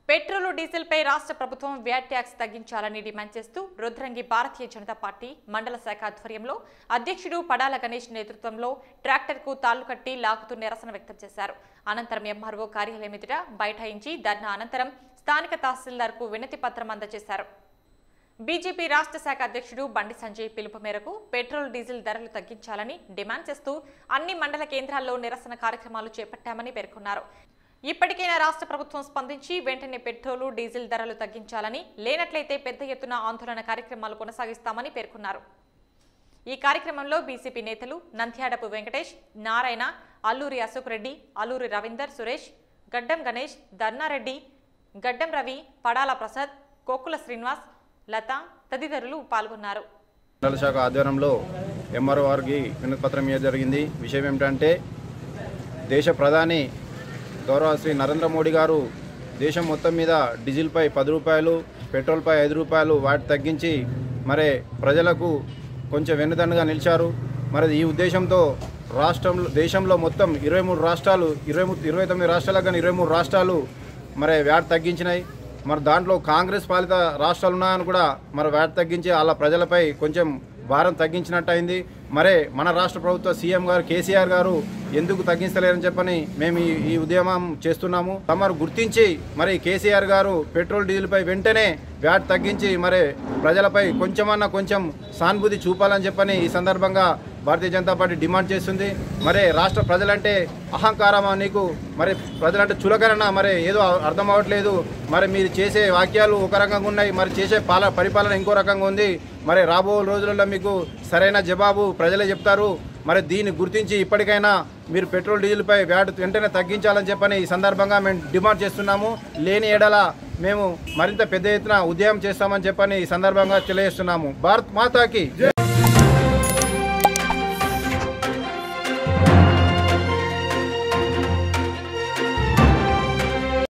petrol డీజిల్పై రాష్ట్ర ప్రభుత్వం VAT tax తగ్గించాలని డిమాండ్ చేస్తూ రుద్రంగి భారతీయ జనతా పార్టీ మండల శాఖ ఆధ్వర్యంలో అధ్యక్షుడు పడాల గణేష్ నేతృత్వంలో ట్రాక్టర్కు తాళ్లు కట్టి లాగుతూ నిరసన వ్యక్తం చేశారు అనంతరం ఎంఆర్ఓ కార్యాలయం ఎదుట బైఠాయించి ధర్నా అనంతరం స్థానిక తహసీల్దార్కు వినతి పత్రం అందజేశారు బీజేపీ రాష్ట్ర శాఖ అధ్యక్షుడు బండి సంజయ్ పిలుపు మేరకు పెట్రోల్ డీజిల్ ధరలు తగ్గించాలని డిమాండ్ చేస్తూ అన్ని మండల కేంద్రాల్లో నిరసన కార్యక్రమాలు చేపట్టామని పేర్కొన్నారు ఇప్పటికైనా రాష్ట్ర ప్రభుత్వం స్పందించి వెంటనే పెట్రోలు డీజిల్ ధరలు తగ్గించాలని లేనట్లయితే పెద్ద ఎత్తున ఆందోళన కార్యక్రమాలు కొనసాగిస్తామని పేర్కొన్నారు ఈ కార్యక్రమంలో బీసీపీ నేతలు నంద్యాడపు వెంకటేష్ నారాయణ అల్లూరి అశోక్ రెడ్డి అల్లూరి రవీందర్ సురేష్ గడ్డం గణేష్ ధర్నారెడ్డి గడ్డం రవి పడాల ప్రసాద్ కోకుల శ్రీనివాస్ లత తదితరులు పాల్గొన్నారు మండల శాఖ ఆధ్వర్యంలో ఎంఆర్ఓ వారికి వినతిపత్రం ఇవ్వడం జరిగింది విషయం ఏమిటంటే దేశ ప్రధాని గౌరవ శ్రీ నరేంద్ర మోడీ గారు దేశం మొత్తం మీద డీజిల్పై పది రూపాయలు పెట్రోల్పై ఐదు రూపాయలు వాటి తగ్గించి మరి ప్రజలకు కొంచెం వెన్నుదన్నుగా నిలిచారు మరి ఈ ఉద్దేశంతో రాష్ట్రంలో దేశంలో మొత్తం ఇరవై మూడు రాష్ట్రాలు ఇరవై ము- ఇరవై తొమ్మిది రాష్ట్రాలకు కానీ ఇరవై మూడు రాష్ట్రాలు మరి వ్యాట్ తగ్గించినాయి మరి దాంట్లో కాంగ్రెస్ పాలిత రాష్ట్రాలు ఉన్నాయని కూడా మరి వ్యాట్ తగ్గించి వాళ్ళ ప్రజలపై కొంచెం భారం తగ్గించినట్టు అయింది మరే మన రాష్ట్ర ప్రభుత్వ సీఎం గారు కేసీఆర్ గారు ఎందుకు తగ్గించలేరని చెప్పని మేము ఈ ఈ ఉద్యమం చేస్తున్నాము తమరు గుర్తించి మరి కేసీఆర్ గారు పెట్రోల్ డీజిల్పై వెంటనే వ్యాట్ తగ్గించి మరి ప్రజలపై కొంచెమన్నా కొంచెం సానుభూతి చూపాలని చెప్పని ఈ సందర్భంగా భారతీయ జనతా పార్టీ డిమాండ్ చేస్తుంది మరి రాష్ట్ర ప్రజలంటే అహంకారమా నీకు మరి ప్రజలంటే చులకన మరి ఏదో అర్థం అవ్వట్లేదు మరి మీరు చేసే వాక్యాలు ఒక రకంగా ఉన్నాయి మరి చేసే పాల పరిపాలన ఇంకో రకంగా ఉంది మరి రాబో రోజులలో మీకు సరైన జవాబు ప్రజలే చెప్తారు మరి దీన్ని గుర్తించి ఇప్పటికైనా మీరు పెట్రోల్ డీజిల్పై వ్యాట్ వెంటనే తగ్గించాలని చెప్పని ఈ సందర్భంగా మేము డిమాండ్ చేస్తున్నాము లేని ఎడల మేము మరింత పెద్ద ఎత్తున ఉద్యమం చేస్తామని చెప్పని ఈ సందర్భంగా తెలియజేస్తున్నాము భారత్ మాతాకి